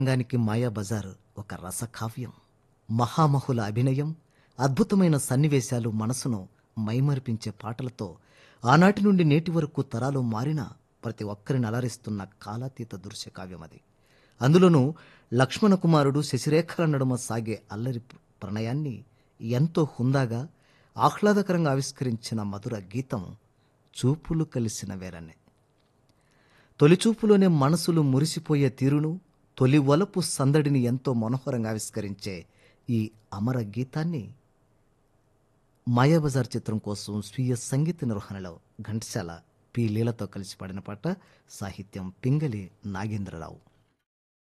రంగానికి మాయాబజార్ ఒక రసకావ్యం మహామహుల అభినయం అద్భుతమైన సన్నివేశాలు మనసును మైమరిపించే పాటలతో ఆనాటి నుండి నేటి వరకు తరాలు మారిన ప్రతి ఒక్కరిని అలరిస్తున్న కాలాతీత దృశ్య కావ్యం అది అందులోనూ లక్ష్మణ కుమారుడు శశిరేఖల నడుమ సాగే అల్లరి ప్రణయాన్ని ఎంతో హుందాగా ఆహ్లాదకరంగా ఆవిష్కరించిన మధుర గీతం చూపులు కలిసిన వేరనే తొలిచూపులోనే మనసులు మురిసిపోయే తీరును తొలి వలపు సందడిని ఎంతో మనోహరంగా ఆవిష్కరించే ఈ అమర గీతాన్ని మాయాబజార్ చిత్రం కోసం స్వీయ సంగీత నిర్వహణలో ఘంటసాల పి లీలతో కలిసి పాడిన పాట సాహిత్యం పింగళి నాగేంద్రరావు